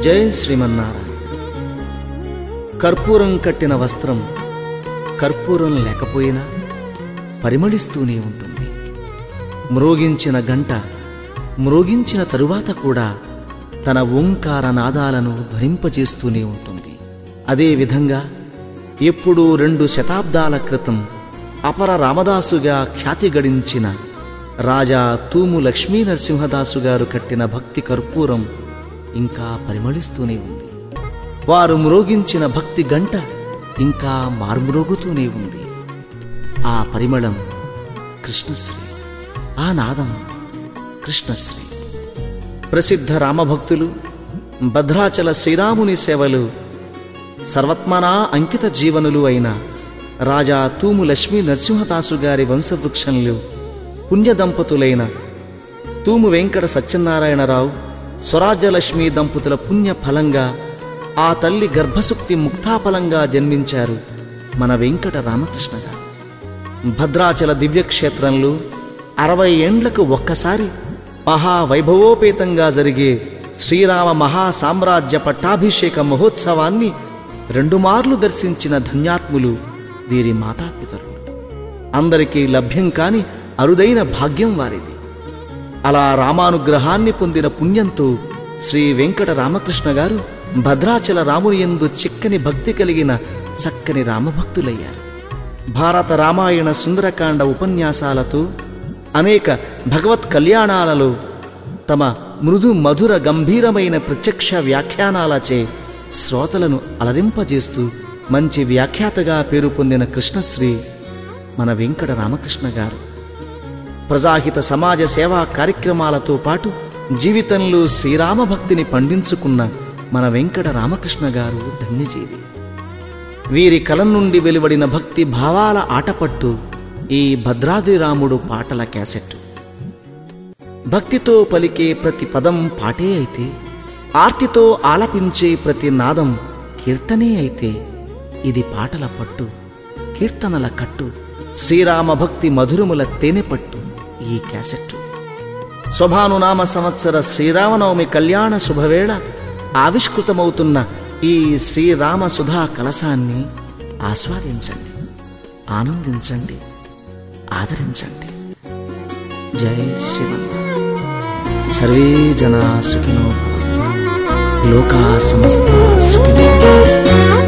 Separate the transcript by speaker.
Speaker 1: జయ శ్రీమన్నారాయణ కర్పూరం కట్టిన వస్త్రం కర్పూరం లేకపోయినా పరిమళిస్తూనే ఉంటుంది మ్రోగించిన గంట మ్రోగించిన తరువాత కూడా తన ఓంకార నాదాలను ధ్వనింపజేస్తూనే ఉంటుంది అదేవిధంగా ఎప్పుడూ రెండు శతాబ్దాల క్రితం అపర రామదాసుగా ఖ్యాతి గడించిన రాజా తూము లక్ష్మీ నరసింహదాసు గారు కట్టిన భక్తి కర్పూరం ఇంకా పరిమళిస్తూనే ఉంది వారు మ్రోగించిన భక్తి గంట ఇంకా మార్మ్రోగుతూనే ఉంది ఆ పరిమళం కృష్ణశ్రీ ఆ నాదం కృష్ణశ్రీ ప్రసిద్ధ రామభక్తులు భద్రాచల శ్రీరాముని సేవలు సర్వత్మనా అంకిత జీవనులు అయిన రాజా తూము లక్ష్మీ నరసింహదాసు గారి వంశవృక్షంలో పుణ్య దంపతులైన తూము వెంకట సత్యనారాయణరావు స్వరాజ్యలక్ష్మి దంపతుల పుణ్య ఫలంగా ఆ తల్లి గర్భసుక్తి ముక్తాఫలంగా జన్మించారు మన వెంకట రామకృష్ణ గారు భద్రాచల దివ్యక్షేత్రంలో అరవై ఏండ్లకు ఒక్కసారి మహావైభవోపేతంగా జరిగే శ్రీరామ మహా సామ్రాజ్య పట్టాభిషేక మహోత్సవాన్ని రెండు మార్లు దర్శించిన ధన్యాత్ములు వీరి మాతాపితరులు అందరికీ లభ్యం కాని అరుదైన భాగ్యం వారిది అలా రామానుగ్రహాన్ని పొందిన పుణ్యంతో శ్రీ వెంకట రామకృష్ణ గారు భద్రాచల రాముని యందు చిక్కని భక్తి కలిగిన చక్కని రామభక్తులయ్యారు భారత రామాయణ సుందరకాండ ఉపన్యాసాలతో అనేక భగవత్ కళ్యాణాలలో తమ మృదు మధుర గంభీరమైన ప్రత్యక్ష వ్యాఖ్యానాలచే శ్రోతలను అలరింపజేస్తూ మంచి వ్యాఖ్యాతగా పేరు పొందిన కృష్ణశ్రీ మన వెంకట రామకృష్ణ గారు ప్రజాహిత సమాజ సేవా కార్యక్రమాలతో పాటు జీవితంలో శ్రీరామ భక్తిని పండించుకున్న మన వెంకట రామకృష్ణ గారు ధన్యజీవి వీరి కలం నుండి వెలువడిన భక్తి భావాల ఆటపట్టు ఈ భద్రాద్రి రాముడు పాటల క్యాసెట్ భక్తితో పలికే ప్రతి పదం పాటే అయితే ఆర్తితో ఆలపించే ప్రతి నాదం కీర్తనే అయితే ఇది పాటల పట్టు కీర్తనల కట్టు శ్రీరామ భక్తి మధురముల తేనె పట్టు ఈ క్యాసెట్ శోభానునామ సంవత్సర శ్రీరామనవమి కళ్యాణ శుభవేళ ఆవిష్కృతమవుతున్న ఈ శ్రీరామ సుధా కలశాన్ని ఆస్వాదించండి ఆనందించండి ఆదరించండి జై శ్రీరామ్ సర్వే జనా సుఖినో భవంతు. లోకా సమస్త సుఖినో భవంతు.